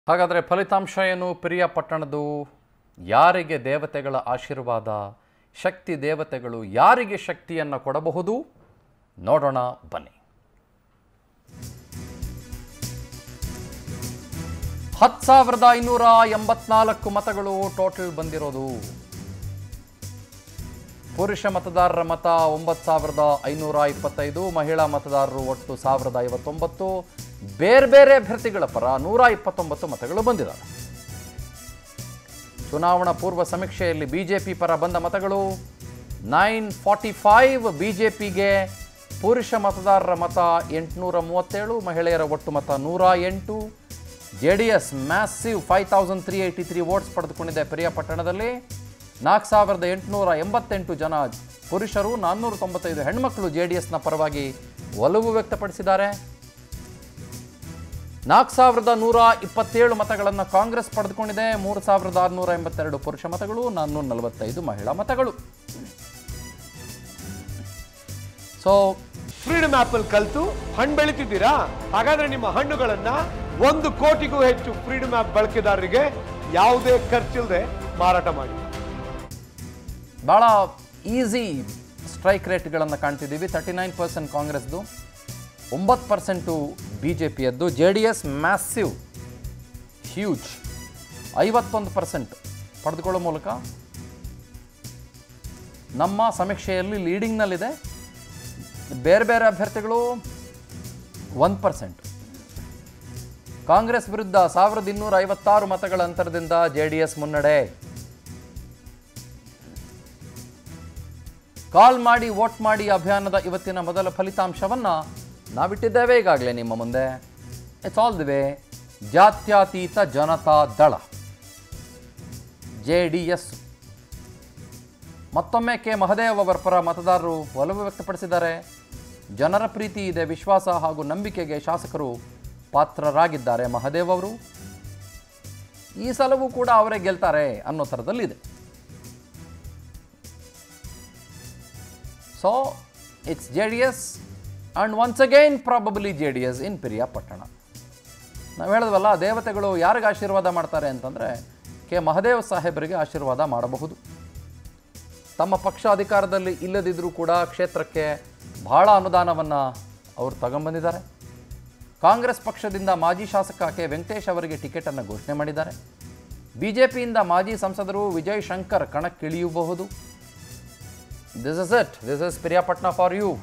ಹಾಗಾದರೆ ಫಲಿತಾಂಶ ಏನು ಪ್ರಿಯಪಟ್ಟಣದು ಯಾರಿಗೆ ದೇವತೆಗಳ ಆಶೀರ್ವಾದ ಶಕ್ತಿ ದೇವತೆಗಳು ಯಾರಿಗೆ ಶಕ್ತಿಯನ್ನು ಕೊಡಬಹುದು ನೋಡೋಣ ಬನ್ನಿ ಹತ್ತು ಸಾವಿರದ ಐನೂರ ಎಂಬತ್ನಾಲ್ಕು ಮತಗಳು ಟೋಟಲ್ ಬಂದಿರೋದು ಪುರುಷ ಮತದಾರರ ಮತ ಒಂಬತ್ತು ಸಾವಿರದ ಐನೂರ ಇಪ್ಪತ್ತೈದು ಮಹಿಳಾ ಮತದಾರರು ಒಟ್ಟು ಸಾವಿರದ ಐವತ್ತೊಂಬತ್ತು ಬೇರೆ ಬೇರೆ ಅಭ್ಯರ್ಥಿಗಳ ಪರ ನೂರ ಇಪ್ಪತ್ತೊಂಬತ್ತು ಮತಗಳು ಬಂದಿದ್ದಾವೆ ಚುನಾವಣಾ ಪೂರ್ವ ಸಮೀಕ್ಷೆಯಲ್ಲಿ ಬಿಜೆಪಿ ಪರ ಬಂದ ಮತಗಳು ನೈನ್ ಫಾರ್ಟಿ ಫೈವ್ ಬಿಜೆಪಿಗೆ ಪುರುಷ ಮತದಾರರ ಮತ ಎಂಟುನೂರ ಮೂವತ್ತೇಳು ಮಹಿಳೆಯರ ಒಟ್ಟು ಮತ ನೂರ ಎಂಟು J D S massive five thousand three eighty three votes ಪಡೆದುಕೊಂಡಿದೆ ಪ್ರಿಯಪಟ್ಟಣದಲ್ಲಿ ನಾಲ್ಕು ಸಾವಿರದ ಎಂಟುನೂರ ಎಂಬತ್ತೆಂಟು ಜನ ಪುರುಷರು ನಾನ್ನೂರ ತೊಂಬತ್ತೈದು ಹೆಣ್ಮಕ್ಳು ಜೆ ಡಿ ಎಸ್ನ ಪರವಾಗಿ ಒಲವು ವ್ಯಕ್ತಪಡಿಸಿದ್ದಾರೆ ನಾಲ್ಕು ಸಾವಿರದ ನೂರ ಇಪ್ಪತ್ತೇಳು ಮತಗಳನ್ನು ಕಾಂಗ್ರೆಸ್ ಪಡೆದುಕೊಂಡಿದೆ ಮೂರು ಸಾವಿರದ ಆರುನೂರ ಎಂಬತ್ತೆರಡು ಪುರುಷ ಮತಗಳು ನಾನ್ನೂರ ನಲವತ್ತೈದು ಮಹಿಳಾ ಮತಗಳು ಸೊ ಫ್ರೀಡಮ್ ಆಪ್ ಅಲ್ಲಿ ಕಲ್ತು ಹಣ್ಣು ಬೆಳಿತಿದ್ದೀರಾ ಹಾಗಾದ್ರೆ ನಿಮ್ಮ ಹಣ್ಣುಗಳನ್ನ ಒಂದು ಕೋಟಿಗೂ ಹೆಚ್ಚು ಫ್ರೀಡಮ್ ಆಪ್ ಬಳಕೆದಾರರಿಗೆ ಯಾವುದೇ ಖರ್ಚಿಲ್ಲದೆ ಮಾರಾಟ ಮಾಡಿ ಭಾಳ ಈಸಿ ಸ್ಟ್ರೈಕ್ ರೇಟ್ಗಳನ್ನು ಕಾಣ್ತಿದ್ದೀವಿ ತರ್ಟಿ ನೈನ್ ಪರ್ಸೆಂಟ್ ಕಾಂಗ್ರೆಸ್ದು ಒಂಬತ್ತು ಪರ್ಸೆಂಟು ಬಿ ಜೆ ಪಿಯದ್ದು J D S massive huge ಐವತ್ತೊಂದು ಪರ್ಸೆಂಟ್ ಪಡೆದುಕೊಳ್ಳೋ ಮೂಲಕ ನಮ್ಮ ಸಮೀಕ್ಷೆಯಲ್ಲಿ ಲೀಡಿಂಗ್ನಲ್ಲಿದೆ ಬೇರೆ ಬೇರೆ ಅಭ್ಯರ್ಥಿಗಳು ಒಂದು ಪರ್ಸೆಂಟ್ ಕಾಂಗ್ರೆಸ್ ವಿರುದ್ಧ ಸಾವಿರದ ಇನ್ನೂರ ಐವತ್ತಾರು ಮತಗಳ ಅಂತರದಿಂದ ಜೆ ಡಿ ಎಸ್ ಮುನ್ನಡೆ ಕಾಲ್ ಮಾಡಿ ವೋಟ್ ಮಾಡಿ ಅಭಿಯಾನದ ಇವತ್ತಿನ ಮೊದಲ ಫಲಿತಾಂಶವನ್ನು ನಾವಿಟ್ಟಿದ್ದೇವೆ ಈಗಾಗಲೇ ನಿಮ್ಮ ಮುಂದೆ ಇಟ್ಸ್ ಆಲ್ ದಿ ವೇ ಜಾತ್ಯತೀತ Janata Dal J D S ಮತ್ತೊಮ್ಮೆ ಕೆ ಮಹದೇವ್ ಅವರ ಪರ ಮತದಾರರು ಒಲವು ವ್ಯಕ್ತಪಡಿಸಿದ್ದಾರೆ ಜನರ ಪ್ರೀತಿ ಇದೆ ವಿಶ್ವಾಸ ಹಾಗೂ ನಂಬಿಕೆಗೆ ಶಾಸಕರು ಪಾತ್ರರಾಗಿದ್ದಾರೆ ಮಹದೇವ್ ಅವರು ಈ ಸಲವೂ ಕೂಡ ಅವರೇ ಗೆಲ್ತಾರೆ ಅನ್ನೋ ಥರದಲ್ಲಿದೆ so it's J D S and once again probably J D S in Piriyapatna ನಾವು ಹೇಳಿದ್ವಲ್ಲ ದೇವತೆಗಳು ಯಾರಿಗೆ ಆಶೀರ್ವಾದ ಮಾಡ್ತಾರೆ ಅಂತಂದರೆ ಕೆ ಮಹದೇವ್ ಸಾಹೇಬರಿಗೆ ಆಶೀರ್ವಾದ ಮಾಡಬಹುದು ತಮ್ಮ ಪಕ್ಷ ಅಧಿಕಾರದಲ್ಲಿ ಇಲ್ಲದಿದ್ದರೂ ಕೂಡ ಕ್ಷೇತ್ರಕ್ಕೆ ಬಹಳ ಅನುದಾನವನ್ನು ಅವರು ತಗೊಂಬಂದಿದ್ದಾರೆ ಕಾಂಗ್ರೆಸ್ ಪಕ್ಷದಿಂದ ಮಾಜಿ ಶಾಸಕ ಕೆ ವೆಂಕಟೇಶ್ ಅವರಿಗೆ ಟಿಕೆಟನ್ನು ಘೋಷಣೆ ಮಾಡಿದ್ದಾರೆ ಬಿ ಜೆ ಪಿಯಿಂದ ಮಾಜಿ ಸಂಸದರು ವಿಜಯ್ ಶಂಕರ್ ಕಣಕ್ಕಿಳಿಯಬಹುದು this is it this is Piriyapatna for you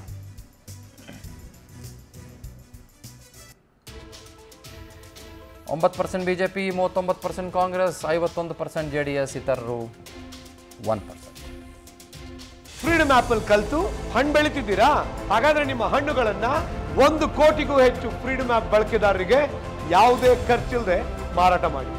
ಒಂಬತ್ತು ಪರ್ಸೆಂಟ್ ಬಿ ಜೆ ಪಿ ಮೂವತ್ತೊಂಬತ್ತು ಪರ್ಸೆಂಟ್ ಕಾಂಗ್ರೆಸ್ ಐವತ್ತೊಂದು ಪರ್ಸೆಂಟ್ ಜೆ ಡಿ ಎಸ್ ಇತರರು ಒನ್ ಪರ್ಸೆಂಟ್ ಫ್ರೀಡಮ್ ಆಪ್ ಅಲ್ಲಿ ಕಲ್ತು ಹಣ್ಣು ಬೆಳಿತಿದ್ದೀರಾ ಹಾಗಾದ್ರೆ ನಿಮ್ಮ ಹಣ್ಣುಗಳನ್ನ ಒಂದು ಕೋಟಿಗೂ ಹೆಚ್ಚು ಫ್ರೀಡಮ್ ಆಪ್ ಬಳಕೆದಾರರಿಗೆ ಯಾವುದೇ ಖರ್ಚಿಲ್ಲದೆ ಮಾರಾಟ ಮಾಡಿ